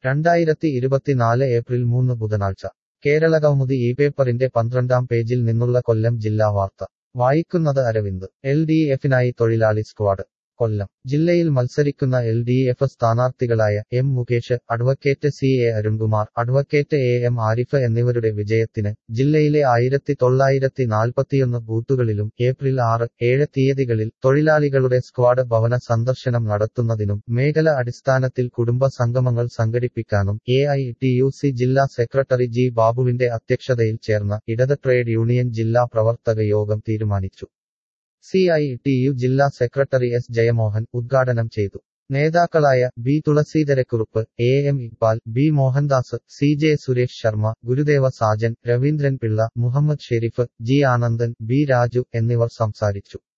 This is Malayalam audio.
രണ്ടായിരത്തി ഇരുപത്തിനാല് ഏപ്രിൽ മൂന്ന് ബുധനാഴ്ച കേരളകൗമുദി ഈ പേപ്പറിന്റെ പന്ത്രണ്ടാം പേജിൽ നിന്നുള്ള കൊല്ലം ജില്ലാ വാർത്ത വായിക്കുന്നത് അരവിന്ദ് എൽ ഡി എഫിനായി തൊഴിലാളി സ്ക്വാഡ് കൊല്ലം ജില്ലയിൽ മത്സരിക്കുന്ന എൽ ഡി എഫ് സ്ഥാനാർത്ഥികളായ M Mukesh advocate C A Arunkumar advocate A M Arif എന്നിവരുടെ വിജയത്തിന് ജില്ലയിലെ ആയിരത്തി തൊള്ളായിരത്തി നാൽപ്പത്തിയൊന്ന് ബൂത്തുകളിലും ഏപ്രിൽ ആറ് ഏഴ് തീയതികളിൽ തൊഴിലാളികളുടെ സ്ക്വാഡ് ഭവന സന്ദർശനം നടത്തുന്നതിനും മേഖല അടിസ്ഥാനത്തിൽ കുടുംബ സംഗമങ്ങൾ സംഘടിപ്പിക്കാനും A I T U C ജില്ലാ സെക്രട്ടറി ജി ബാബുവിന്റെ അധ്യക്ഷതയിൽ ചേർന്ന ഇടത് ട്രേഡ് യൂണിയൻ ജില്ലാ പ്രവർത്തക യോഗം തീരുമാനിച്ചു സി ഐ ടി യു ജില്ലാ സെക്രട്ടറി എസ് ജയമോഹൻ ഉദ്ഘാടനം ചെയ്തു നേതാക്കളായ B Thulaseedharakurup A M Iqbal B Mohandas C J Suresh Sharma Gurudeva Sajan Raveendran Pillai Muhammad Shareef G Anandan B Raju എന്നിവർ സംസാരിച്ചു